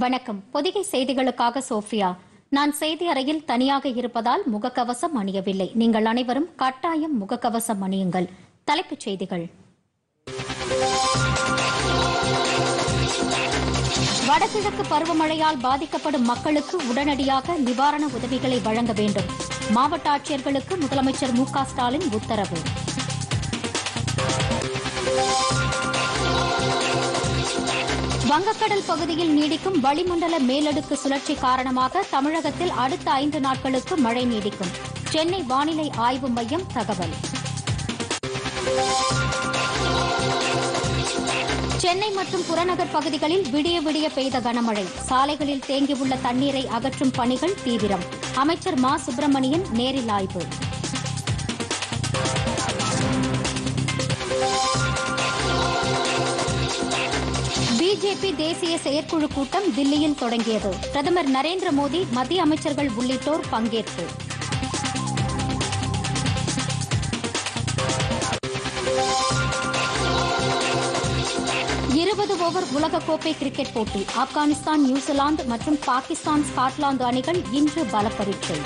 வணக்கம் பொதிகை செய்திகளுக்காக சோஃபியா நான் செய்தி அறையில் தனியாக இருப்பதால் முகக்கவசம் அணியவில்லை நீங்கள் அனைவரும் கட்டாயம் முகக்கவசம் அணியுங்கள் தலைப்புச் செய்திகள் வடகிழக்கு பருவமழையால் பாதிக்கப்படும் மக்களுக்கு உடனடியாக நிவாரண உதவிகளை வழங்க வேண்டும் மாவட்ட ஆட்சியர்களுக்கு முதலமைச்சர் மு க ஸ்டாலின் உத்தரவு வங்கக்கடல் பகுதியில் நீடிக்கும் வளிமண்டல மேலடுக்கு சுழற்சி காரணமாக தமிழகத்தில் அடுத்த ஐந்து நாட்களுக்கு மழை நீடிக்கும் சென்னை வானிலை ஆய்வு மையம் தகவல் சென்னை மற்றும் புறநகர் பகுதிகளில் விடிய விடிய பெய்த கனமழை சாலைகளில் தேங்கியுள்ள தண்ணீரை அகற்றும் பணிகள் தீவிரம் அமைச்சர் மா சுப்பிரமணியன் நேரில் ஆய்வு பிஜேபி தேசிய செயற்குழு கூட்டம் தில்லியில் தொடங்கியது பிரதமர் நரேந்திர மோடி மத்திய அமைச்சர்கள் உள்ளிட்டோர் பங்கேற்பு இருபது ஓவர் உலகக்கோப்பை கிரிக்கெட் போட்டி ஆப்கானிஸ்தான் நியூசிலாந்து மற்றும் பாகிஸ்தான் ஸ்காட்லாந்து அணிகள் இன்று பலப்பரீட்சை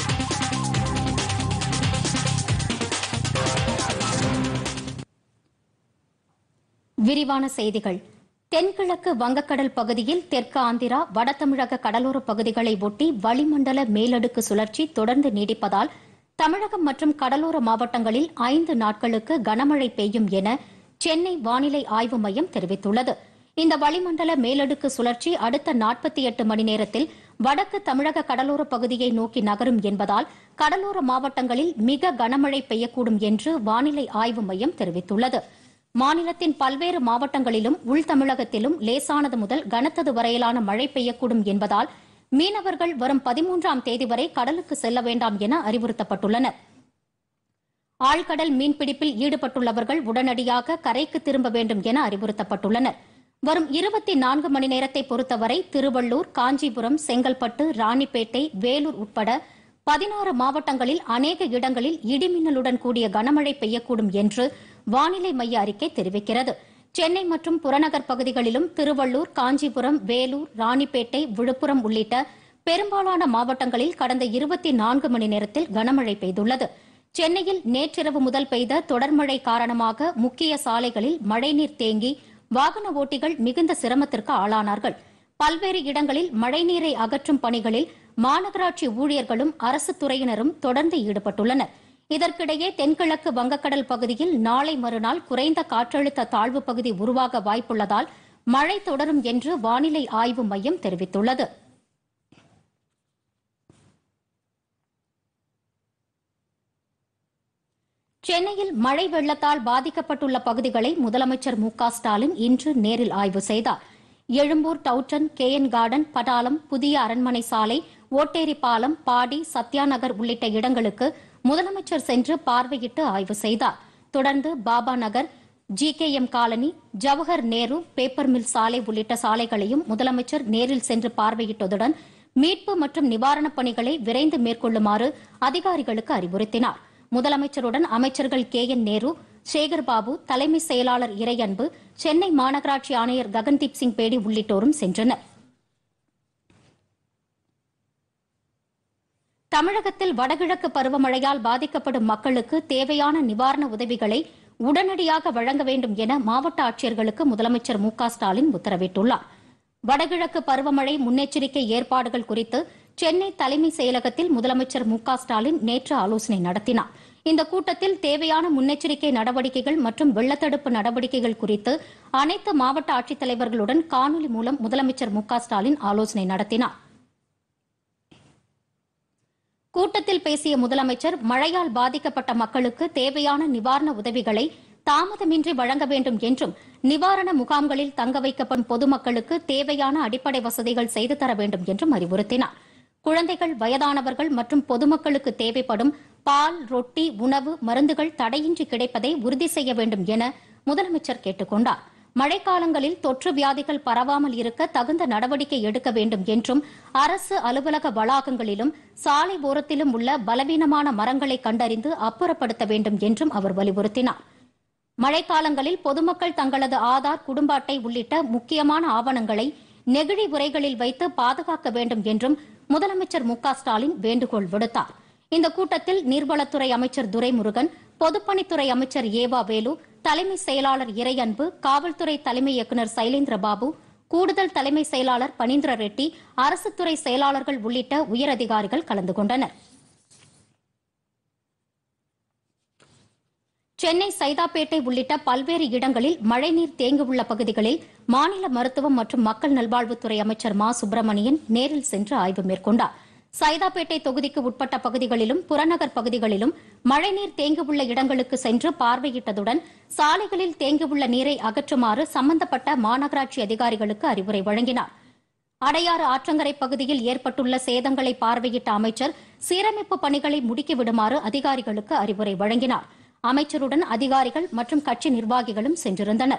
விரிவான செய்திகள் தென்கிழக்கு வங்கக்கடல் பகுதியில் தெற்கு ஆந்திரா வட தமிழக கடலோர பகுதிகளை ஒட்டி வளிமண்டல மேலடுக்கு சுழற்சி தொடர்ந்து நீடிப்பதால் தமிழகம் மற்றும் கடலோர மாவட்டங்களில் ஐந்து நாட்களுக்கு கனமழை பெய்யும் என சென்னை வானிலை ஆய்வு மையம் தெரிவித்துள்ளது இந்த வளிமண்டல மேலடுக்கு சுழற்சி அடுத்த நாற்பத்தி எட்டு மணி நேரத்தில் வடக்கு தமிழக கடலோர பகுதியை நோக்கி நகரும் என்பதால் கடலோர மாவட்டங்களில் மிக கனமழை பெய்யக்கூடும் என்று வானிலை ஆய்வு மையம் தெரிவித்துள்ளது மாநிலத்தின் பல்வேறு மாவட்டங்களிலும் உள் தமிழகத்திலும் லேசானது முதல் கனத்தது வரையிலான மழை பெய்யக்கூடும் என்பதால் மீனவர்கள் வரும் பதிமூன்றாம் தேதி வரை கடலுக்கு செல்ல வேண்டாம் என அறிவுறுத்தப்பட்டுள்ளனர் ஆழ்கடல் மீன்பிடிப்பில் ஈடுபட்டுள்ளவர்கள் உடனடியாக கரைக்கு திரும்ப வேண்டும் என அறிவுறுத்தப்பட்டுள்ளனர் வரும் இருபத்தி நான்கு மணி நேரத்தை பொறுத்தவரை திருவள்ளூர் காஞ்சிபுரம் செங்கல்பட்டு ராணிப்பேட்டை வேலூர் உட்பட பதினாறு மாவட்டங்களில் அநேக இடங்களில் இடிமின்னலுடன் கூடிய கனமழை பெய்யக்கூடும் என்று வானிலை மைய அறிக்கை தெரிவிக்கிறது சென்னை மற்றும் புறநகர் பகுதிகளிலும் திருவள்ளூர் காஞ்சிபுரம் வேலூர் ராணிப்பேட்டை விழுப்புரம் உள்ளிட்ட பெரும்பாலான மாவட்டங்களில் கடந்த இருபத்தி நான்கு மணி நேரத்தில் கனமழை பெய்துள்ளது சென்னையில் நேற்றிரவு முதல் பெய்த தொடர்மழை காரணமாக முக்கிய சாலைகளில் மழைநீர் தேங்கி வாகன ஓட்டிகள் மிகுந்த சிரமத்திற்கு ஆளானார்கள் பல்வேறு இடங்களில் மழைநீரை அகற்றும் பணிகளில் மாநகராட்சி ஊழியர்களும் அரசு துறையினரும் தொடர்ந்து ஈடுபட்டுள்ளனர் இதற்கிடையே தென்கிழக்கு வங்கக்கடல் பகுதியில் நாளை மறுநாள் குறைந்த காற்றழுத்த தாழ்வு பகுதி உருவாக வாய்ப்புள்ளதால் மழை தொடரும் என்று வானிலை ஆய்வு மையம் தெரிவித்துள்ளது சென்னையில் மழை வெள்ளத்தால் பாதிக்கப்பட்டுள்ள பகுதிகளை முதலமைச்சர் மு க ஸ்டாலின் இன்று நேரில் ஆய்வு செய்தார் Egmore Doveton K N garden Pattalam புதிய அரண்மனை சாலை ஓட்டேரி பாலம் பாடி சத்யா நகர் உள்ளிட்ட இடங்களுக்கு முதலமைச்சர் சென்று பார்வையிட்டு ஆய்வு செய்தார் தொடர்ந்து Baba Nagar G K M colony Jawahar Nehru paper mill சாலை உள்ளிட்ட சாலைகளையும் முதலமைச்சர் நேரில் சென்று பார்வையிட்டதுடன் மீட்பு மற்றும் நிவாரணப் பணிகளை விரைந்து மேற்கொள்ளுமாறு அதிகாரிகளுக்கு அறிவுறுத்தினார் முதலமைச்சருடன் அமைச்சர்கள் கே என் நேரு சேகர் பாபு தலைமை செயலாளர் இறையன்பு சென்னை மாநகராட்சி ஆணையர் ககன்தீப் சிங் பேடி உள்ளிட்டோரும் சென்றனர் தமிழகத்தில் வடகிழக்கு பருவமழையால் பாதிக்கப்படும் மக்களுக்கு தேவையான நிவாரண உதவிகளை உடனடியாக வழங்க வேண்டும் என மாவட்ட ஆட்சியர்களுக்கு முதலமைச்சர் மு க ஸ்டாலின் உத்தரவிட்டுள்ளார் வடகிழக்கு பருவமழை முன்னெச்சரிக்கை ஏற்பாடுகள் குறித்து சென்னை தலைமை செயலகத்தில் முதலமைச்சர் மு க ஸ்டாலின் நேற்று ஆலோசனை நடத்தினார் இந்த கூட்டத்தில் தேவையான முன்னெச்சரிக்கை நடவடிக்கைகள் மற்றும் வெள்ளத்தடுப்பு நடவடிக்கைகள் குறித்து அனைத்து மாவட்ட ஆட்சித்தலைவர்களுடன் காணொலி மூலம் முதலமைச்சர் மு க ஸ்டாலின் ஆலோசனை நடத்தினார் கூட்டத்தில் பேசிய முதலமைச்சர் மழையால் பாதிக்கப்பட்ட மக்களுக்கு தேவையான நிவாரண உதவிகளை தாமதமின்றி வழங்க வேண்டும் என்றும் நிவாரண முகாம்களில் தங்க வைக்கப்படும் பொதுமக்களுக்கு தேவையான அடிப்படை வசதிகள் செய்து தர வேண்டும் என்றும் அறிவுறுத்தினார் குழந்தைகள் வயதானவர்கள் மற்றும் பொதுமக்களுக்கு தேவைப்படும் பால் ரொட்டி உணவு மருந்துகள் தடையின்றி கிடைப்பதை உறுதி செய்ய வேண்டும் என முதலமைச்சர் கேட்டுக் கொண்டார் மழைக்காலங்களில் தொற்று வியாதிகள் பரவாமல் இருக்க தகுந்த நடவடிக்கை எடுக்க வேண்டும் என்றும் அரசு அலுவலக வளாகங்களிலும் சாலை ஓரத்திலும் உள்ள பலவீனமான மரங்களை கண்டறிந்து அப்புறப்படுத்த வேண்டும் என்றும் அவர் வலியுறுத்தினார் மழைக்காலங்களில் பொதுமக்கள் தங்களது ஆதார் குடும்ப அட்டை உள்ளிட்ட முக்கியமான ஆவணங்களை நெகிழி உரைகளில் வைத்து பாதுகாக்க வேண்டும் என்றும் முதலமைச்சர் மு க ஸ்டாலின் வேண்டுகோள் விடுத்தார் இந்த கூட்டத்தில் நீர்வளத்துறை அமைச்சர் துரைமுருகன் பொதுப்பணித்துறை அமைச்சர் ஏவா வேலு தலைமை செயலாளர் இறையன்பு காவல்துறை தலைமை இயக்குநர் சைலேந்திரபாபு கூடுதல் தலைமை செயலாளர் பனீந்திர ரெட்டி அரசுத்துறை செயலாளர்கள் உள்ளிட்ட உயரதிகாரிகள் கலந்து கொண்டனர் சென்னை சைதாப்பேட்டை உள்ளிட்ட பல்வேறு இடங்களில் மழைநீர் தேங்கியுள்ள பகுதிகளில் மாநில மருத்துவம் மற்றும் மக்கள் நல்வாழ்வுத்துறை அமைச்சர் மா சுப்பிரமணியன் நேரில் சென்று ஆய்வு மேற்கொண்டார் சைதாப்பேட்டை தொகுதிக்கு உட்பட்ட பகுதிகளிலும் புறநகர் பகுதிகளிலும் மழைநீர் தேங்கியுள்ள இடங்களுக்கு சென்று பார்வையிட்டதுடன் சாலைகளில் தேங்கியுள்ள நீரை அகற்றுமாறு சம்பந்தப்பட்ட மாநகராட்சி அதிகாரிகளுக்கு அறிவுரை வழங்கினார் அடையாறு ஆற்றங்கரை பகுதியில் ஏற்பட்டுள்ள சேதங்களை பார்வையிட்ட அமைச்சர் சீரமைப்பு பணிகளை முடுக்கிவிடுமாறு அதிகாரிகளுக்கு அறிவுரை வழங்கினார் அமைச்சருடன் அதிகாரிகள் மற்றும் கட்சி நிர்வாகிகளும் சென்றிருந்தனர்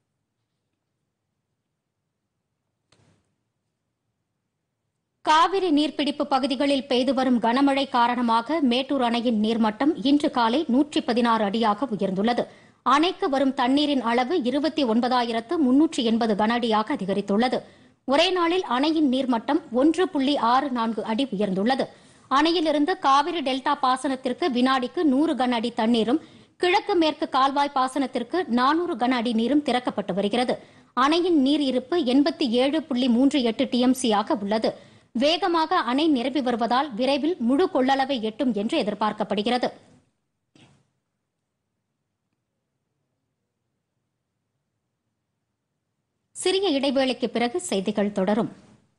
காவிரி நீர்பிடிப்பு பகுதிகளில் பெய்து வரும் கனமழை காரணமாக மேட்டூர் அணையின் நீர்மட்டம் இன்று காலை நூற்றி பதினாறு அடியாக உயர்ந்துள்ளது அணைக்கு வரும் தண்ணீரின் அளவு இருபத்தி ஒன்பதாயிரத்து முன்னூற்றி எண்பது கன அடியாக அதிகரித்துள்ளது ஒரே நாளில் அணையின் நீர்மட்டம் ஒன்று புள்ளி ஆறு நான்கு அடி உயர்ந்துள்ளது அணையிலிருந்து காவிரி டெல்டா பாசனத்திற்கு வினாடிக்கு நூறு கன அடி தண்ணீரும் கிழக்கு மேற்கு கால்வாய் பாசனத்திற்கு நானூறு கன அடி நீரும் திறக்கப்பட்டு வருகிறது அணையின் நீர் இருப்பு எண்பத்தி ஏழு புள்ளி மூன்று எட்டு டிஎம்சியாக உள்ளது வேகமாக அணை நிரம்பி வருவதால் விரைவில் முழு கொள்ளளவை எட்டும் என்று எதிர்பார்க்கப்படுகிறது சிறிய இடைவேளைக்கு பிறகு செய்திகள் தொடரும்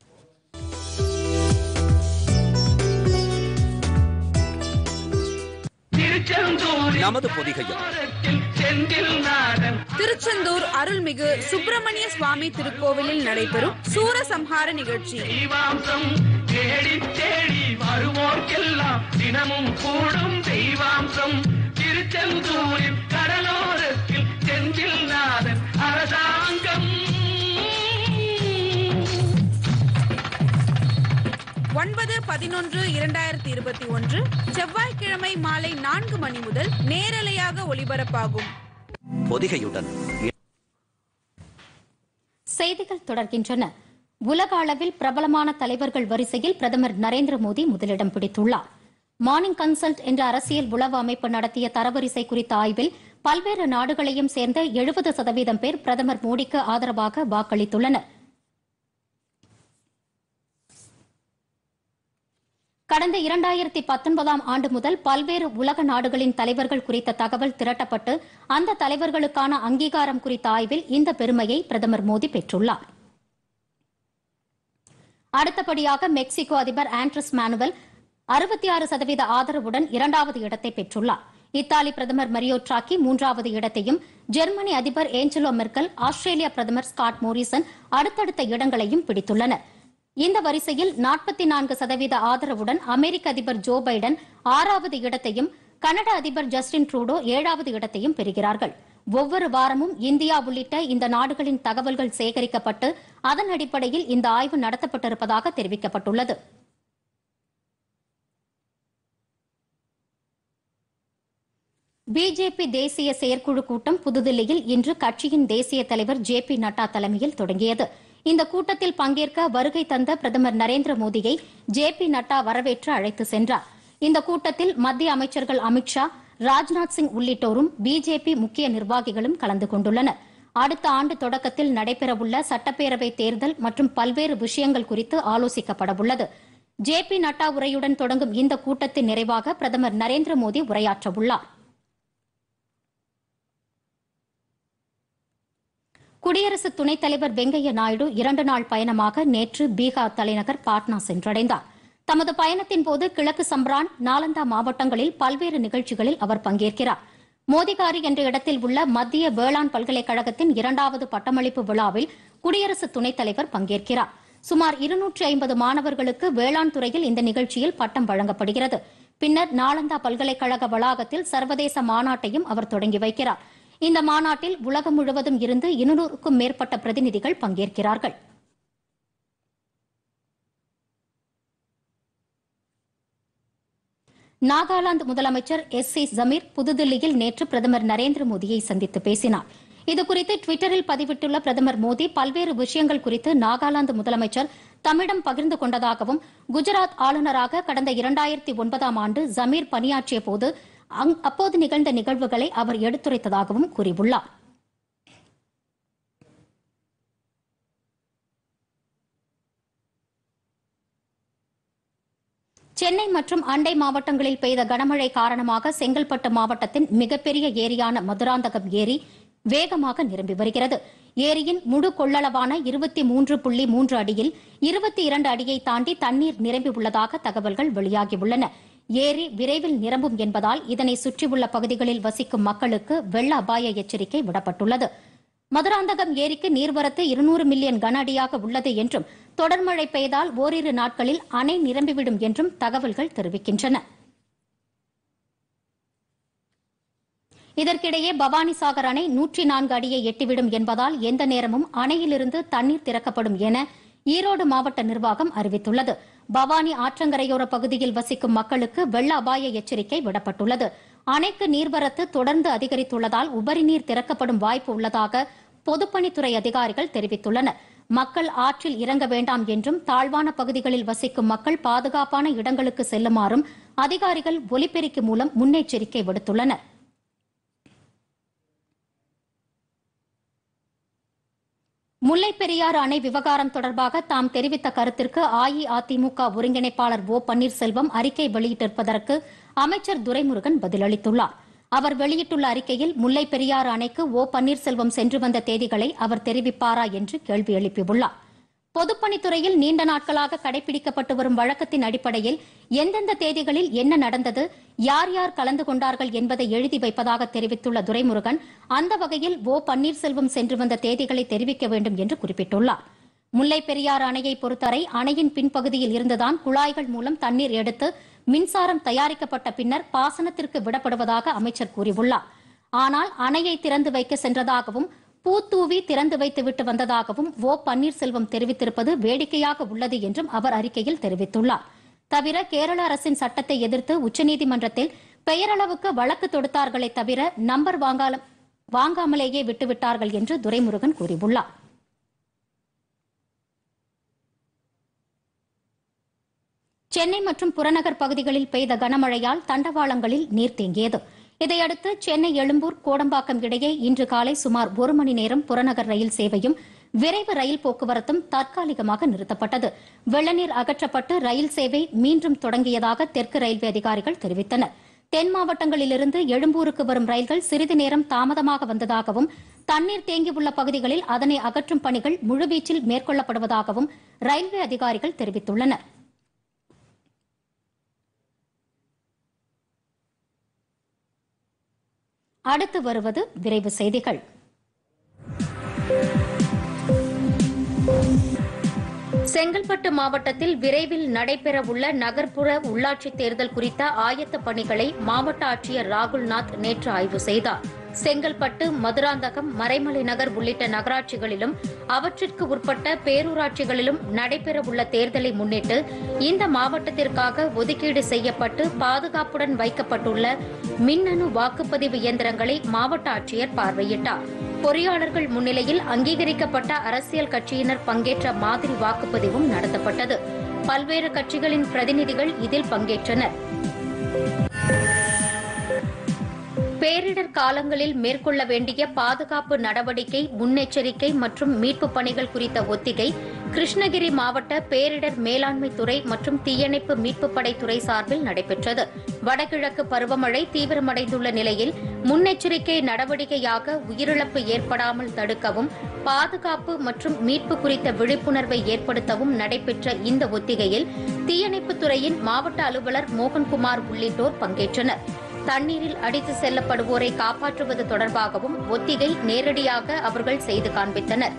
நமது பொதிகையில் செந்தில் நாடன் திருச்செந்தூர் அருள்மிகு சுப்பிரமணிய சுவாமி திருக்கோவிலில் நடைபெறும் சூரசம்ஹார நிகழ்ச்சி தெய்வாம்சம் தேடி தேடி வருவோர்க்கெல்லாம் தினமும் கூடும் தெய்வாம்சம் திருச்செந்தூரின் கடலோரத்தில் செந்தில் நாதன் அரசாங்கம் ஒன்பது பதினொன்று இரண்டாயிரத்தி இருபத்தி ஒன்று செவ்வாய்க்கிழமை மாலை நான்கு மணி முதல் நேரலையாக ஒளிபரப்பாகும் பொதிகையுடன் செய்திகள் தொடர்கின்றன உலக அளவில் பிரபலமான தலைவர்கள் வரிசையில் பிரதமர் நரேந்திர மோடி முதலிடம் பிடித்துள்ளார் மார்னிங் கன்சல்ட் என்ற அரசியல் உளவு அமைப்பு நடத்திய தரவரிசை குறித்த ஆய்வில் பல்வேறு நாடுகளையும் சேர்ந்த எழுபது சதவீதம் பேர் பிரதமர் மோடிக்கு ஆதரவாக வாக்களித்துள்ளனர் கடந்த இரண்டாயிரத்தி பத்தொன்பதாம் ஆண்டு முதல் பல்வேறு உலக நாடுகளின் தலைவர்கள் குறித்த தகவல் திரட்டப்பட்டு அந்த தலைவர்களுக்கான அங்கீகாரம் குறித்த ஆய்வில் இந்த பெருமையை பிரதமர் மோடி பெற்றுள்ளார் அடுத்தபடியாக மெக்சிகோ அதிபர் ஆண்ட்ரஸ் மானுவல் அறுபத்தி ஆறு சதவீத ஆதரவுடன் இரண்டாவது இடத்தை பெற்றுள்ளார் இத்தாலி பிரதமர் மரியோ டிராக்கி மூன்றாவது இடத்தையும் ஜெர்மனி அதிபர் ஏஞ்சலோ மெர்க்கல் ஆஸ்திரேலியா பிரதமர் ஸ்காட் மோரிசன் அடுத்தடுத்த இடங்களையும் பிடித்துள்ளனர் இந்த வரிசையில் நாற்பத்தி நான்கு சதவீத ஆதரவுடன் அமெரிக்க அதிபர் ஜோ பைடன் ஆறாவது இடத்தையும் கனட அதிபர் ஜஸ்டின் ட்ரூடோ ஏழாவது இடத்தையும் பெறுகிறார்கள் ஒவ்வொரு வாரமும் இந்தியா உள்ளிட்ட இந்த நாடுகளின் தகவல்கள் சேகரிக்கப்பட்டு அதன் அடிப்படையில் இந்த ஆய்வு நடத்தப்பட்டிருப்பதாக தெரிவிக்கப்பட்டுள்ளது பிஜேபி தேசிய செயற்குழு கூட்டம் புதுதில்லியில் இன்று கட்சியின் தேசிய தலைவர் ஜே பி நட்டா தலைமையில் தொடங்கியது இந்த கூட்டத்தில் பங்கேற்க வருகை தந்த பிரதமர் நரேந்திர மோடியை ஜே பி நட்டா வரவேற்று அழைத்து சென்றார் இந்த கூட்டத்தில் மத்திய அமைச்சர்கள் அமித்ஷா ராஜ்நாத் சிங் உள்ளிட்டோரும் பிஜேபி முக்கிய நிர்வாகிகளும் கலந்து கொண்டுள்ளனர் அடுத்த ஆண்டு தொடக்கத்தில் நடைபெறவுள்ள சட்டப்பேரவை தேர்தல் மற்றும் பல்வேறு விஷயங்கள் குறித்து ஆலோசிக்கப்படவுள்ளது ஜே பி நட்டா உரையுடன் தொடங்கும் இந்த கூட்டத்தின் நிறைவாக பிரதமர் நரேந்திர மோடி உரையாற்றவுள்ளார் குடியரசு துணைத் தலைவர் வெங்கையா நாயுடு இரண்டு நாள் பயணமாக நேற்று பீகார் தலைநகர் பாட்னா சென்றடைந்தார் தமது பயணத்தின் போது கிழக்கு சம்ரான் நாலந்தா மாவட்டங்களில் பல்வேறு நிகழ்ச்சிகளில் அவர் பங்கேற்கிறார் மோதிகாரி என்ற இடத்தில் உள்ள மத்திய வேளாண் பல்கலைக்கழகத்தின் இரண்டாவது பட்டமளிப்பு விழாவில் குடியரசு துணைத் தலைவர் பங்கேற்கிறார் சுமார் இருநூற்றி ஐம்பது மாணவர்களுக்கு வேளாண் துறையில் இந்த நிகழ்ச்சியில் பட்டம் வழங்கப்படுகிறது பின்னர் நாலந்தா பல்கலைக்கழக வளாகத்தில் சர்வதேச மாநாட்டையும் அவர் தொடங்கி வைக்கிறார் இந்த மாநாட்டில் உலகம் முழுவதும் இருந்து இருநூறுக்கும் மேற்பட்ட பிரதிநிதிகள் பங்கேற்கிறார்கள் நாகாலாந்து முதலமைச்சர் எஸ் சி ஜமீர் புதுதில்லியில் நேற்று பிரதமர் நரேந்திர மோடியை சந்தித்து பேசினார் இதுகுறித்து டுவிட்டரில் பதிவிட்டுள்ள பிரதமர் மோடி பல்வேறு விஷயங்கள் குறித்து நாகாலாந்து முதலமைச்சர் தம்மிடம் பகிர்ந்து கொண்டதாகவும் குஜராத் ஆளுநராக கடந்த இரண்டாயிரத்தி ஒன்பதாம் ஆண்டு ஜமீர் பணியாற்றிய போது அங்- அப்போது நிகழ்ந்த நிகழ்வுகளை அவர் எடுத்துரைத்ததாகவும் கூறியுள்ளார் சென்னை மற்றும் அண்டை மாவட்டங்களில் பெய்த கனமழை காரணமாக செங்கல்பட்டு மாவட்டத்தின் மிகப்பெரிய ஏரியான மதுராந்தகம் ஏரி வேகமாக நிரம்பி வருகிறது ஏரியின் முழு கொள்ளளவான இருபத்தி மூன்று புள்ளி மூன்று அடியில் இருபத்தி இரண்டு அடியை தாண்டி தண்ணீர் நிரம்பி உள்ளதாக தகவல்கள் வெளியாகியுள்ளன ஏரி விரைவில் நிரம்பும் என்பதால் இதனை சுற்றியுள்ள பகுதிகளில் வசிக்கும் மக்களுக்கு வெள்ள அபாய எச்சரிக்கை விடப்பட்டுள்ளது மதுராந்தகம் ஏரிக்கு நீர்வரத்து இருநூறு மில்லியன் கன அடியாக உள்ளது என்றும் தொடர் மழை பெய்தால் ஓரிரு நாட்களில் அணை நிரம்பிவிடும் என்றும் தகவல்கள் தெரிவிக்கின்றன இதற்கிடையே பவானிசாகர் அணை நூற்றி நான்கு அடியை எட்டிவிடும் என்பதால் எந்த நேரமும் அணையிலிருந்து தண்ணீர் திறக்கப்படும் என ஈரோடு மாவட்ட நிர்வாகம் அறிவித்துள்ளது பவானி ஆற்றங்கரையோர பகுதியில் வசிக்கும் மக்களுக்கு வெள்ள அபாய எச்சரிக்கை விடப்பட்டுள்ளது அணைக்கு நீர்வரத்து தொடர்ந்து அதிகரித்துள்ளதால் உபரி நீர் திறக்கப்படும் வாய்ப்பு உள்ளதாக பொதுப்பணித்துறை அதிகாரிகள் தெரிவித்துள்ளனர் மக்கள் ஆற்றில் இறங்க வேண்டாம் என்றும் தாழ்வான பகுதிகளில் வசிக்கும் மக்கள் பாதுகாப்பான இடங்களுக்கு செல்லுமாறும் அதிகாரிகள் ஒலிபெருக்கி மூலம் முன்னெச்சரிக்கை விடுத்துள்ளனர் முல்லைப் பெரியாறு அணை விவகாரம் தொடர்பாக தாம் தெரிவித்த கருத்திற்கு அஇஅதிமுக ஒருங்கிணைப்பாளர் ஓ பன்னீர்செல்வம் அறிக்கை வெளியிட்டிருப்பதற்கு அமைச்சர் துரைமுருகன் பதிலளித்துள்ளார் அவர் வெளியிட்டுள்ள அறிக்கையில் முல்லைப் பெரியாறு அணைக்கு ஓ பன்னீர்செல்வம் சென்று வந்த தேதிகளை அவர் தெரிவிப்பாரா என்று கேள்வி எழுப்பியுள்ளார் பொதுப்பணித்துறையில் நீண்ட நாட்களாக கடைபிடிக்கப்பட்டு வரும் வழக்கத்தின் அடிப்படையில் எந்தெந்த தேதிகளில் என்ன நடந்தது யார் யார் கலந்து கொண்டார்கள் என்பதை எழுதி வைப்பதாக தெரிவித்துள்ள துரைமுருகன் அந்த வகையில் ஓ பன்னீர்செல்வம் சென்று வந்த தேதிகளை தெரிவிக்க வேண்டும் என்று குறிப்பிட்டுள்ளார் முல்லைப் பெரியாறு அணையை பொறுத்தவரை அணையின் பின்பகுதியில் இருந்துதான் குழாய்கள் மூலம் தண்ணீர் எடுத்து மின்சாரம் தயாரிக்கப்பட்ட பின்னர் பாசனத்திற்கு விடப்படுவதாக அமைச்சர் கூறியுள்ளார் ஆனால் அணையை திறந்து வைக்க சென்றதாகவும் பூத்தூவி திறந்து வைத்துவிட்டு வந்ததாகவும் ஓ பன்னீர்செல்வம் தெரிவித்திருப்பது வேடிக்கையாக உள்ளது என்றும் அவர் அறிக்கையில் தெரிவித்துள்ளார் தவிர கேரள அரசின் சட்டத்தை எதிர்த்து உச்சநீதிமன்றத்தில் பெயரளவுக்கு வழக்கு தொடுத்தார்களே தவிர நம்பர் வாங்கால- வாங்காமலேயே விட்டுவிட்டார்கள் என்று துரைமுருகன் கூறியுள்ளார் சென்னை மற்றும் புறநகர் பகுதிகளில் பெய்த கனமழையால் தண்டவாளங்களில் நீர் தேங்கியது இதையடுத்து சென்னை எழும்பூர் கோடம்பாக்கம் இடையே இன்று காலை சுமார் ஒரு மணி நேரம் புறநகர் ரயில் சேவையும் விரைவு ரயில் போக்குவரத்தும் தற்காலிகமாக நிறுத்தப்பட்டது வெள்ளநீர் அகற்றப்பட்டு ரயில் சேவை மீண்டும் தொடங்கியதாக தெற்கு ரயில்வே அதிகாரிகள் தெரிவித்தனர் தென் மாவட்டங்களிலிருந்து எழும்பூருக்கு வரும் ரயில்கள் சிறிது நேரம் தாமதமாக வந்ததாகவும் தண்ணீர் தேங்கியுள்ள பகுதிகளில் அதனை அகற்றும் பணிகள் முழுவீச்சில் மேற்கொள்ளப்படுவதாகவும் ரயில்வே அதிகாரிகள் தெரிவித்துள்ளனா் அடுத்து வருவது விரைவு செய்திகள் செங்கல்பட்டு மாவட்டத்தில் விரைவில் நடைபெறவுள்ள நகர்ப்புற உள்ளாட்சித் தேர்தல் குறித்த ஆயத்த பணிகளை மாவட்ட ஆட்சியர் ராகுல்நாத் நேற்று ஆய்வு செய்தார் செங்கல்பட்டு மதுராந்தகம் மறைமலை நகர் உள்ளிட்ட நகராட்சிகளிலும் அவற்றிற்கு உட்பட்ட பேரூராட்சிகளிலும் நடைபெறவுள்ள தேர்தலை முன்னிட்டு இந்த மாவட்டத்திற்காக ஒதுக்கீடு செய்யப்பட்டு பாதுகாப்புடன் வைக்கப்பட்டுள்ள மின்னணு வாக்குப்பதிவு இயந்திரங்களை மாவட்ட ஆட்சியர் பார்வையிட்டார் பொறியாளர்கள் முன்னிலையில் அங்கீகரிக்கப்பட்ட அரசியல் கட்சியினர் பங்கேற்ற மாதிரி வாக்குப்பதிவும் நடத்தப்பட்டது பல்வேறு கட்சிகளின் பிரதிநிதிகள் இதில் பங்கேற்றனர் பேரிடர் காலங்களில் மேற்கொள்ள வேண்டிய பாதுகாப்பு நடவடிக்கை முன்னெச்சரிக்கை மற்றும் மீட்புப் பணிகள் குறித்த ஒத்திகை கிருஷ்ணகிரி மாவட்ட பேரிடர் மேலாண்மை துறை மற்றும் தீயணைப்பு மீட்புப் படைத்துறை சார்பில் நடைபெற்றது வடகிழக்கு பருவமழை தீவிரமடைந்துள்ள நிலையில் முன்னெச்சரிக்கை நடவடிக்கையாக உயிரிழப்பு ஏற்படாமல் தடுக்கவும் பாதுகாப்பு மற்றும் மீட்பு குறித்த விழிப்புணர்வை ஏற்படுத்தவும் நடைபெற்ற இந்த ஒத்திகையில் தீயணைப்புத் துறையின் மாவட்ட அலுவலர் மோகன்குமார் உள்ளிட்டோர் பங்கேற்றனர் தண்ணீரில் அடித்து செல்லப்படுவோரை காப்பாற்றுவது தொடர்பாகவும் ஒத்திகை நேரடியாக அவர்கள் செய்து காண்பித்தனர்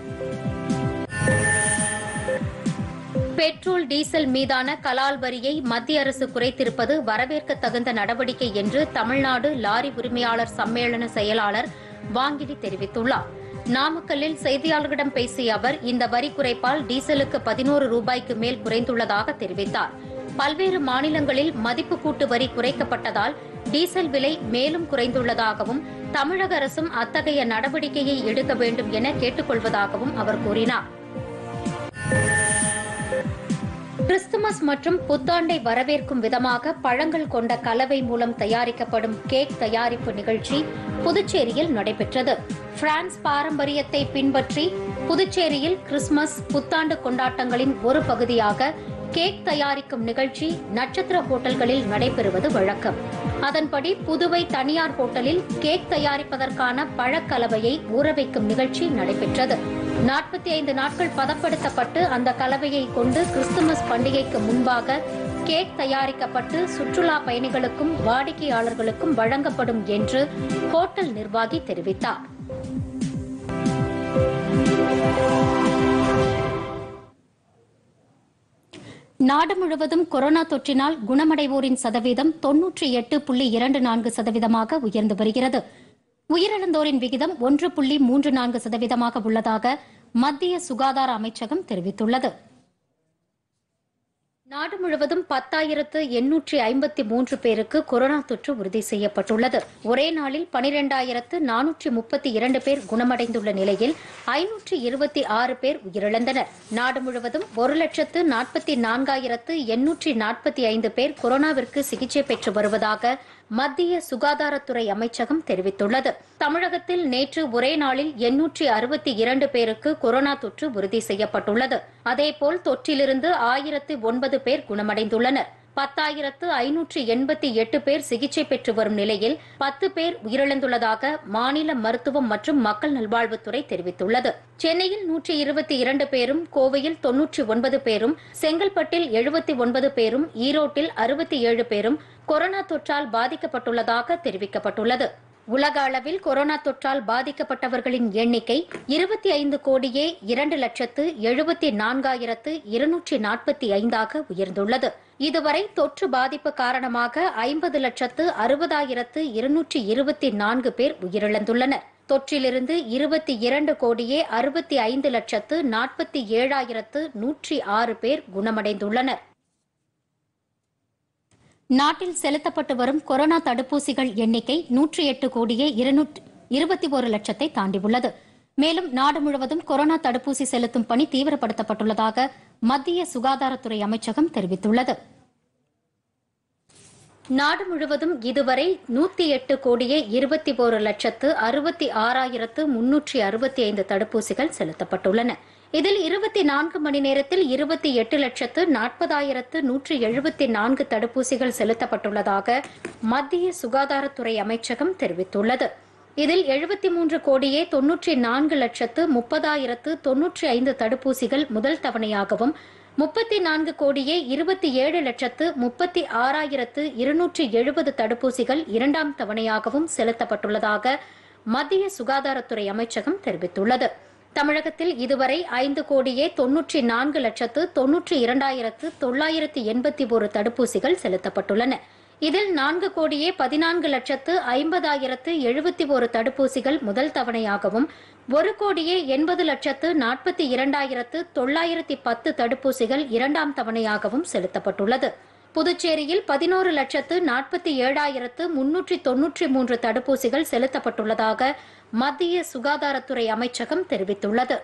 பெட்ரோல் டீசல் மீதான கலால் வரியை மத்திய அரசு குறைத்திருப்பது வரவேற்க தகுந்த நடவடிக்கை என்று தமிழ்நாடு லாரி உரிமையாளர் சம்மேளன செயலாளர் வாங்கிடி தெரிவித்துள்ளார் நாமக்கல்லில் செய்தியாளர்களிடம் பேசிய அவர் இந்த வரி குறைப்பால் டீசலுக்கு பதினோரு ரூபாய்க்கு மேல் குறைந்துள்ளதாக தெரிவித்தார் பல்வேறு மாநிலங்களில் மதிப்பு கூட்டு வரி குறைக்கப்பட்டதால் டீசல் விலை மேலும் குறைந்துள்ளதாகவும் தமிழக அரசும் அத்தகைய நடவடிக்கையை எடுக்க வேண்டும் என கேட்டுக் கொள்வதாகவும் அவர் கூறினார் கிறிஸ்துமஸ் மற்றும் புத்தாண்டை வரவேற்கும் விதமாக பழங்கள் கொண்ட கலவை மூலம் தயாரிக்கப்படும் கேக் தயாரிப்பு நிகழ்ச்சி புதுச்சேரியில் நடைபெற்றது பிரான்ஸ் பாரம்பரியத்தை பின்பற்றி புதுச்சேரியில் கிறிஸ்துமஸ் புத்தாண்டு கொண்டாட்டங்களின் ஒரு பகுதியாக கேக் தயாரிக்கும் நிகழ்ச்சி நட்சத்திர ஹோட்டல்களில் நடைபெறுவது வழக்கம் அதன்படி புதுவை தனியார் ஹோட்டலில் கேக் தயாரிப்பதற்கான பழக்கலவையை ஊற வைக்கும் நிகழ்ச்சி நடைபெற்றது நாற்பத்தி ஐந்து நாட்கள் பதப்படுத்தப்பட்டு அந்த கலவையை கொண்டு கிறிஸ்துமஸ் பண்டிகைக்கு முன்பாக கேக் தயாரிக்கப்பட்டு சுற்றுலா பயணிகளுக்கும் வாடிக்கையாளர்களுக்கும் வழங்கப்படும் என்று ஹோட்டல் நிர்வாகி தெரிவித்தார் நாடு முழுவதும் கொரோனா தொற்றினால் குணமடைவோரின் சதவீதம் தொன்னூற்றி எட்டு புள்ளி இரண்டு நான்கு சதவீதமாக உயர்ந்து வருகிறது உயிரிழந்தோரின் விகிதம் ஒன்று புள்ளி மூன்று நான்கு சதவீதமாக உள்ளதாக மத்திய சுகாதார அமைச்சகம் தெரிவித்துள்ளது நாடு முழுவதும் பத்தாயிரத்து எண்ணூற்றி ஐம்பத்தி மூன்று பேருக்கு கொரோனா தொற்று உறுதி செய்யப்பட்டுள்ளது ஒரே நாளில் பனிரெண்டாயிரத்து நானூற்றி முப்பத்தி இரண்டு பேர் குணமடைந்துள்ள நிலையில் ஐநூற்றி இருபத்தி ஆறு பேர் உயிரிழந்தனர் நாடு முழுவதும் ஒரு லட்சத்து நாற்பத்தி நான்காயிரத்து எண்ணூற்றி நாற்பத்தி ஐந்து பேர் கொரோனாவிற்கு சிகிச்சை பெற்று வருவதாக மத்திய சுகாதாரத்துறை அமைச்சகம் தெரிவித்துள்ளது தமிழகத்தில் நேற்று ஒரே நாளில் எண்ணூற்றி அறுபத்தி இரண்டு பேருக்கு கொரோனா தொற்று உறுதி செய்யப்பட்டுள்ளது அதேபோல் தொற்றிலிருந்து ஆயிரத்து ஒன்பது பேர் குணமடைந்துள்ளனர் பத்தாயிரத்து ஐநூற்று எண்பத்தி எட்டு பேர் சிகிச்சை பெற்று வரும் நிலையில் பத்து பேர் உயிரிழந்துள்ளதாக மாநில மருத்துவம் மற்றும் மக்கள் நல்வாழ்வுத்துறை தெரிவித்துள்ளது சென்னையில் நூற்றி இருபத்தி இரண்டு பேரும் கோவையில் தொன்னூற்றி ஒன்பது பேரும் செங்கல்பட்டில் எழுபத்தி ஒன்பது பேரும் ஈரோட்டில் அறுபத்தி ஏழு பேரும் கொரோனா தொற்றால் பாதிக்கப்பட்டுள்ளதாக தெரிவிக்கப்பட்டுள்ளது உலக அளவில் கொரோனா தொற்றால் பாதிக்கப்பட்டவர்களின் எண்ணிக்கை இருபத்தி ஐந்து கோடியே இரண்டு லட்சத்து எழுபத்தி நான்காயிரத்து இருநூற்றி நாற்பத்தி ஐந்தாக உயர்ந்துள்ளது இதுவரை தொற்று பாதிப்பு காரணமாக ஐம்பது லட்சத்து அறுபதாயிரத்து இருநூற்றி இருபத்தி நான்கு பேர் உயிரிழந்துள்ளனர் தொற்றிலிருந்து இருபத்தி இரண்டு கோடியே அறுபத்தி ஐந்து லட்சத்து நாற்பத்தி ஏழாயிரத்து நூற்றி ஆறு பேர் குணமடைந்துள்ளனர் நாட்டில் செலுத்தப்பட்டு வரும் கொரோனா தடுப்பூசிகள் எண்ணிக்கை நூற்றி எட்டு கோடியே இருபத்தி ஒரு லட்சத்தை தாண்டியுள்ளது மேலும் நாடு முழுவதும் கொரோனா தடுப்பூசி செலுத்தும் பணி தீவிரப்படுத்தப்பட்டுள்ளதாக மத்திய சுகாதாரத்துறை அமைச்சகம் தெரிவித்துள்ளது நாடு முழுவதும் இதுவரை நூத்தி எட்டு கோடியே இருபத்தி ஒரு லட்சத்து அறுபத்தி ஆறாயிரத்து முன்னூற்றி அறுபத்தி ஐந்து தடுப்பூசிகள் செலுத்தப்பட்டுள்ளன இதில் இருபத்தி நான்கு மணி நேரத்தில் இருபத்தி எட்டு லட்சத்து நாற்பதாயிரத்து நூற்றி எழுபத்தி நான்கு தடுப்பூசிகள் செலுத்தப்பட்டுள்ளதாக மத்திய சுகாதாரத்துறை அமைச்சகம் தெரிவித்துள்ளது இதில் எழுபத்தி மூன்று கோடியே தொன்னூற்றி நான்கு லட்சத்து முப்பதாயிரத்து தொன்னூற்றி ஐந்து தடுப்பூசிகள் முதல் தவணையாகவும் முப்பத்தி நான்கு கோடியே இருபத்தி ஏழு லட்சத்து முப்பத்தி ஆறாயிரத்து இருநூற்றி எழுபது தடுப்பூசிகள் இரண்டாம் தவணையாகவும் செலுத்தப்பட்டுள்ளதாக மத்திய சுகாதாரத்துறை அமைச்சகம் தெரிவித்துள்ளது தமிழகத்தில் இதுவரை ஐந்து கோடியே தொன்னூற்றி நான்கு லட்சத்து தொன்னூற்றி இரண்டாயிரத்து தொள்ளாயிரத்து எண்பத்தி ஒரு தடுப்பூசிகள் செலுத்தப்பட்டுள்ளன இதில் நான்கு கோடியே பதினான்கு லட்சத்து ஐம்பதாயிரத்து எழுபத்தி ஒரு தடுப்பூசிகள் முதல் தவணையாகவும் ஒரு கோடியே எண்பது லட்சத்து நாற்பத்தி இரண்டாயிரத்து தொள்ளாயிரத்தி பத்து தடுப்பூசிகள் இரண்டாம் தவணையாகவும் செலுத்தப்பட்டுள்ளது புதுச்சேரியில் பதினோரு லட்சத்து நாற்பத்தி ஏழாயிரத்து முன்னூற்றி தொன்னூற்றி மூன்று தடுப்பூசிகள் செலுத்தப்பட்டுள்ளதாக மத்திய சுகாதாரத்துறை அமைச்சகம் தெரிவித்துள்ளது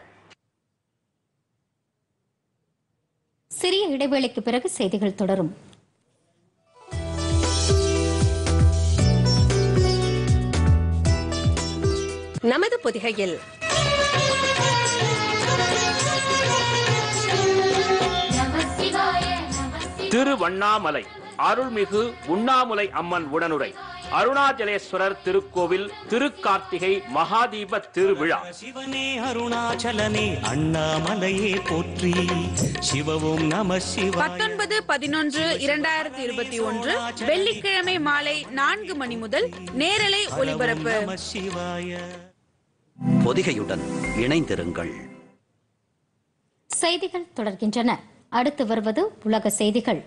சிறிய இடைவேளைக்கு பிறகு செய்திகள் தொடரும் நமது பொதிகையில் திருவண்ணாமலை அருள்மிகு உண்ணாமுலை அம்மன் உடனுரை அருணாச்சலேஸ்வரர் திருக்கோவில் திருக்கார்த்திகை மகாதீப திருவிழா சிவனே அருணாச்சலனே அண்ணாமலையே போற்றி சிவவும் நம சிவாய பத்தொன்பது பதினொன்று இரண்டாயிரத்தி இருபத்தி ஒன்று வெள்ளிக்கிழமை மாலை நான்கு மணி முதல் நேரலை ஒலிபரப்பு நம சிவாய பொதிகையுடன் இணைந்திருங்கள் செய்திகள் தொடர்கின்றன அடுத்து வருவது உலக செய்திகள்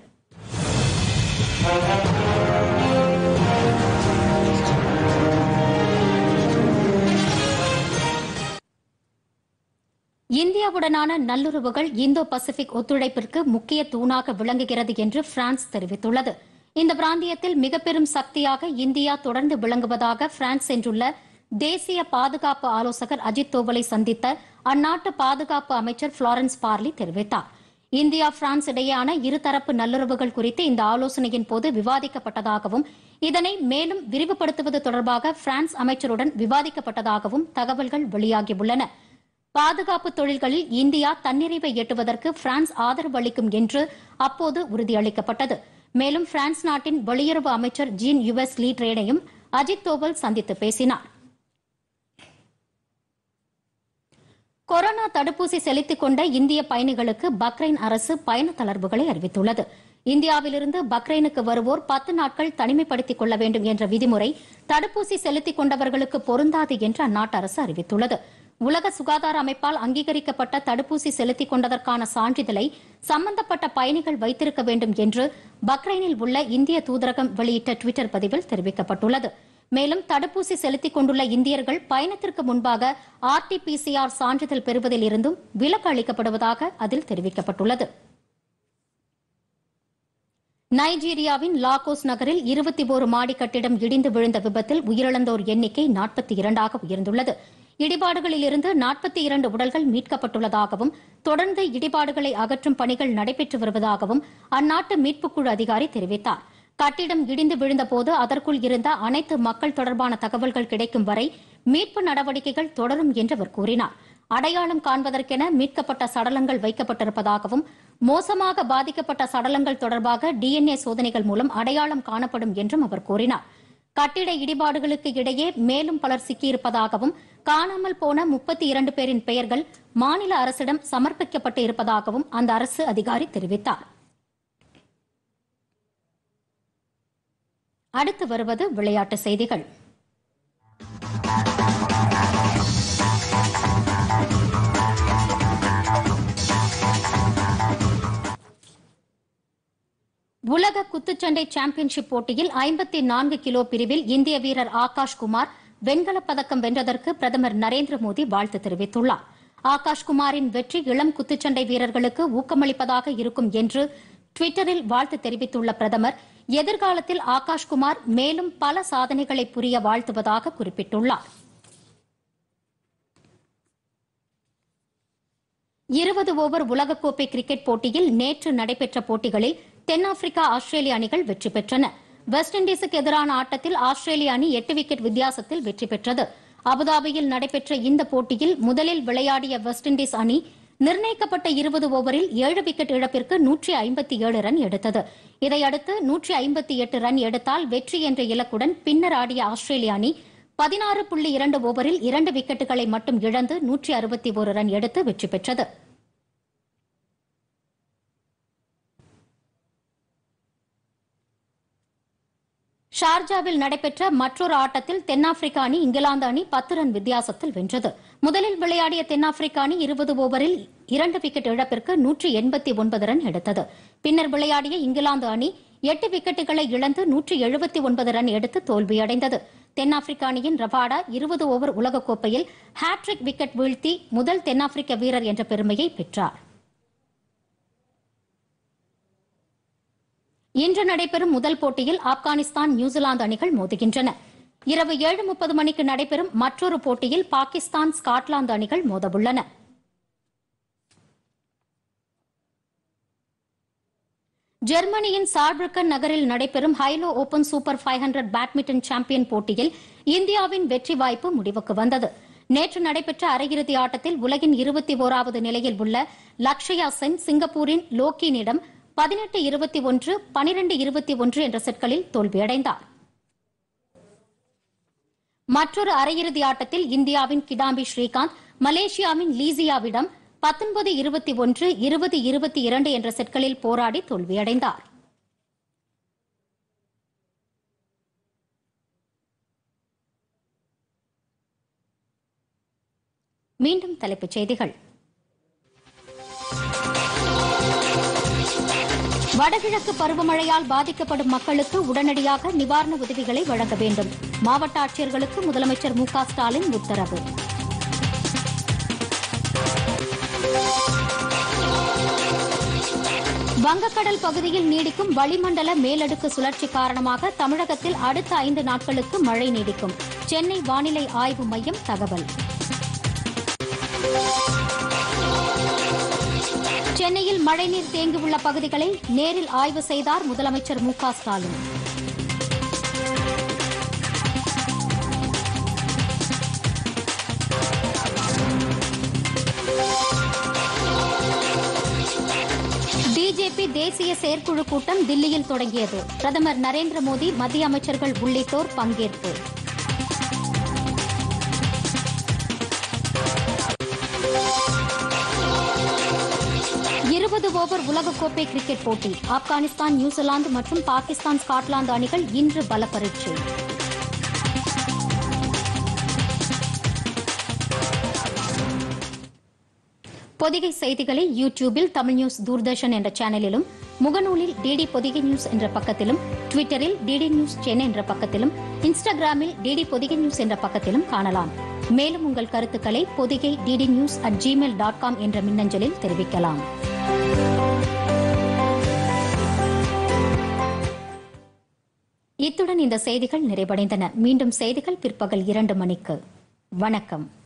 இந்தியாவுடனான நல்லுறவுகள் இந்தோ பசிபிக் ஒத்துழைப்பிற்கு முக்கிய தூணாக விளங்குகிறது என்று பிரான்ஸ் தெரிவித்துள்ளது இந்த பிராந்தியத்தில் மிக பெரும் சக்தியாக இந்தியா தொடர்ந்து விளங்குவதாக பிரான்ஸ் சென்றுள்ள தேசிய பாதுகாப்பு ஆலோசகர் அஜித் தோவலை சந்தித்த அந்நாட்டு பாதுகாப்பு அமைச்சர் புளாரன்ஸ் பார்லி தெரிவித்தார் இந்தியா பிரான்ஸ் இடையேயான இருதரப்பு நல்லுறவுகள் குறித்து இந்த ஆலோசனையின் போது விவாதிக்கப்பட்டதாகவும் இதனை மேலும் விரிவுபடுத்துவது தொடர்பாக பிரான்ஸ் அமைச்சருடன் விவாதிக்கப்பட்டதாகவும் தகவல்கள் வெளியாகியுள்ளன பாதுகாப்பு தொழில்களில் இந்தியா தன்னிறைவை எட்டுவதற்கு பிரான்ஸ் ஆதரவு அளிக்கும் என்று அப்போது உறுதியளிக்கப்பட்டது மேலும் பிரான்ஸ் நாட்டின் வெளியுறவு அமைச்சர் ஜீன் யுஎஸ் லீட்ரேனையும் அஜித் தோவல் சந்தித்து பேசினார் கொரோனா தடுப்பூசி செலுத்திக் கொண்ட இந்திய பயணிகளுக்கு பக்ரைன் அரசு பயண தளர்வுகளை அறிவித்துள்ளது இந்தியாவிலிருந்து பக்ரைனுக்கு வருவோர் பத்து நாட்கள் தனிமைப்படுத்திக் கொள்ள வேண்டும் என்ற விதிமுறை தடுப்பூசி செலுத்திக் கொண்டவர்களுக்கு பொருந்தாது என்று அந்நாட்டு அரசு அறிவித்துள்ளது உலக சுகாதார அமைப்பால் அங்கீகரிக்கப்பட்ட தடுப்பூசி செலுத்திக் கொண்டதற்கான சான்றிதழை சம்பந்தப்பட்ட பயணிகள் வைத்திருக்க வேண்டும் என்று பக்ரைனில் உள்ள இந்திய தூதரகம் வெளியிட்ட டுவிட்டர் பதிவில் தெரிவிக்கப்பட்டுள்ளது மேலும் தடுப்பூசி செலுத்திக் கொண்டுள்ள இந்தியர்கள் பயணத்திற்கு முன்பாக ஆர்டி பிசிஆர் சான்றிதழ் பெறுவதில் இருந்தும் விலக்கு அளிக்கப்படுவதாக அதில் தெரிவிக்கப்பட்டுள்ளது நைஜீரியாவின் லாகோஸ் நகரில் இருபத்தி ஒரு மாடி கட்டிடம் இடிந்து விழுந்த விபத்தில் உயிரிழந்தோர் எண்ணிக்கை நாற்பத்தி இரண்டாக உயர்ந்துள்ளது இடிபாடுகளில் இருந்து நாற்பத்தி இரண்டு உடல்கள் மீட்கப்பட்டுள்ளதாகவும் தொடர்ந்து இடிபாடுகளை அகற்றும் பணிகள் நடைபெற்று வருவதாகவும் அந்நாட்டு மீட்புக்குழு அதிகாரி தெரிவித்தார் கட்டிடம் இடிந்து விழுந்தபோது அதற்குள் இருந்த அனைத்து மக்கள் தொடர்பான தகவல்கள் கிடைக்கும் வரை மீட்பு நடவடிக்கைகள் தொடரும் என்று அவர் கூறினார் அடையாளம் காண்பதற்கென மீட்கப்பட்ட சடலங்கள் வைக்கப்பட்டிருப்பதாகவும் மோசமாக பாதிக்கப்பட்ட சடலங்கள் தொடர்பாக டிஎன்ஏ சோதனைகள் மூலம் அடையாளம் காணப்படும் என்றும் அவர் கூறினார் கட்டிட இடிபாடுகளுக்கு இடையே மேலும் பலர் சிக்கியிருப்பதாகவும் காணாமல் போன முப்பத்தி இரண்டு பேரின் பெயர்கள் மாநில அரசிடம் சமர்ப்பிக்கப்பட்டு இருப்பதாகவும் அந்த அரசு அதிகாரி தெரிவித்தார் அடுத்து வருவது விளையாட்டு செய்திகள் உலக குத்துச்சண்டை சாம்பியன்ஷிப் போட்டியில் ஐம்பத்தி நான்கு கிலோ பிரிவில் இந்திய வீரர் ஆகாஷ் குமார் வெண்கலப் பதக்கம் வென்றதற்கு பிரதமர் நரேந்திர மோடி வாழ்த்து தெரிவித்துள்ளார் ஆகாஷ் குமாரின் வெற்றி இளம் குத்துச்சண்டை வீரர்களுக்கு ஊக்கமளிப்பதாக இருக்கும் என்று டுவிட்டரில் வாழ்த்து தெரிவித்துள்ள பிரதமர் எதிர்காலத்தில் ஆகாஷ் குமார் மேலும் பல சாதனைகளை புரிய வாழ்த்துவதாக குறிப்பிட்டுள்ளார் இருபது ஓவர் உலகக்கோப்பை கிரிக்கெட் போட்டியில் நேற்று நடைபெற்ற போட்டிகளில் தென்னாப்பிரிக்கா ஆஸ்திரேலிய அணிகள் வெற்றி பெற்றன வெஸ்ட் இண்டீஸுக்கு எதிரான ஆட்டத்தில் ஆஸ்திரேலிய அணி எட்டு விக்கெட் வித்தியாசத்தில் வெற்றி பெற்றது அபுதாபியில் நடைபெற்ற இந்த போட்டியில் முதலில் விளையாடிய வெஸ்ட் இண்டீஸ் அணி நிர்ணயிக்கப்பட்ட இருபது ஓவரில் ஏழு விக்கெட் இழப்பிற்கு நூற்றி ஐம்பத்தி ஏழு ரன் எடுத்தது இதையடுத்து நூற்றி ஐம்பத்தி எட்டு ரன் எடுத்தால் வெற்றி என்ற இலக்குடன் பின்னர் ஆடிய ஆஸ்திரேலிய அணி பதினாறு புள்ளி இரண்டு ஓவரில் இரண்டு விக்கெட்டுகளை மட்டும் இழந்து நூற்றி அறுபத்தி ஒரு ரன் எடுத்து வெற்றி பெற்றது ஷார்ஜாவில் நடைபெற்ற மற்றொரு ஆட்டத்தில் தென்னாப்பிரிக்க அணி இங்கிலாந்து அணி பத்து ரன் வித்தியாசத்தில் வென்றது முதலில் விளையாடிய தென்னாப்பிரிக்க அணி இருபது ஓவரில் இரண்டு விக்கெட் இழப்பிற்கு நூற்றி எண்பத்தி ஒன்பது ரன் எடுத்தது பின்னர் விளையாடிய இங்கிலாந்து அணி எட்டு விக்கெட்டுகளை இழந்து நூற்றி எழுபத்தி ஒன்பது ரன் எடுத்து தோல்வியடைந்தது தென்னாப்பிரிக்க அணியின் ரபாடா இருபது ஓவர் உலகக்கோப்பையில் ஹாட்ரிக் விக்கெட் வீழ்த்தி முதல் தென்னாப்பிரிக்க வீரர் என்ற பெருமையை பெற்றார் இன்று நடைபெறும் முதல் போட்டியில் ஆப்கானிஸ்தான் நியூசிலாந்து அணிகள் மோதுகின்றன இரவு ஏழு முப்பது மணிக்கு நடைபெறும் மற்றொரு போட்டியில் பாகிஸ்தான் ஸ்காட்லாந்து அணிகள் மோதவுள்ளன ஜெர்மனியின் சார்பிருக்கன் நகரில் நடைபெறும் Hylo open super five hundred badminton champion போட்டியில் இந்தியாவின் வெற்றி வாய்ப்பு முடிவுக்கு வந்தது நேற்று நடைபெற்ற அரையிறுதி ஆட்டத்தில் உலகின் இருபத்தி ஓராவது நிலையில் உள்ள லக்ஷயா சென் சிங்கப்பூரின் லோக்கினிடம் பதினெட்டு இருபத்தி ஒன்று பனிரெண்டு இருபத்தி ஒன்று என்ற செட்களில் தோல்வியடைந்தார் மற்றொரு அரையிறுதி ஆட்டத்தில் இந்தியாவின் கிடாம்பி ஸ்ரீகாந்த் மலேசியாவின் லீசியாவிடம் பத்தொன்பது இருபத்தி ஒன்று இருபது இருபத்தி இரண்டு என்ற செட்களில் போராடி தோல்வியடைந்தார் மீண்டும் தலைப்புச் செய்திகள் வடகிழக்கு பருவமழையால் பாதிக்கப்படும் மக்களுக்கு உடனடியாக நிவாரண உதவிகளை வழங்க வேண்டும் மாவட்ட ஆட்சியர்களுக்கு முதலமைச்சர் மு க ஸ்டாலின் உத்தரவு வங்கக்கடல் பகுதியில் நீடிக்கும் வளிமண்டல மேலடுக்கு சுழற்சி காரணமாக தமிழகத்தில் அடுத்த ஐந்து நாட்களுக்கு மழை நீடிக்கும் சென்னை வானிலை ஆய்வு மையம் தகவல் சென்னையில் மழைநீர் தேங்கியுள்ள பகுதிகளை நேரில் ஆய்வு செய்தார் முதலமைச்சர் மு க ஸ்டாலின் பிஜேபி தேசிய செயற்குழு கூட்டம் தில்லியில் தொடங்கியது பிரதமர் நரேந்திர மோடி மத்திய அமைச்சர்கள் உள்ளிட்டோர் பங்கேற்பு இருபது ஓவர் உலகக்கோப்பை கிரிக்கெட் போட்டி ஆப்கானிஸ்தான் நியூசிலாந்து மற்றும் பாகிஸ்தான் ஸ்காட்லாந்து அணிகள் இன்று பல பரீட்சை பொதிகை செய்திகளை யூ டியூபில் தமிழ் நியூஸ் தூர்தர்ஷன் என்ற சேனலிலும் முகநூலில் டிடி பொதிகை நியூஸ் என்ற பக்கத்திலும் ட்விட்டரில் டிடி நியூஸ் சென்னை என்ற பக்கத்திலும் இன்ஸ்டாகிராமில் டிடி பொதிகை நியூஸ் என்ற பக்கத்திலும் காணலாம் மேலும் உங்கள் கருத்துக்களை Podhigai DD news at Gmail dot com என்ற மின்னஞ்சலில் தெரிவிக்கலாம் இத்துடன் இந்த செய்திகள் நிறைவடைந்தன மீண்டும் செய்திகள் பிற்பகல் இரண்டு மணிக்கு வணக்கம்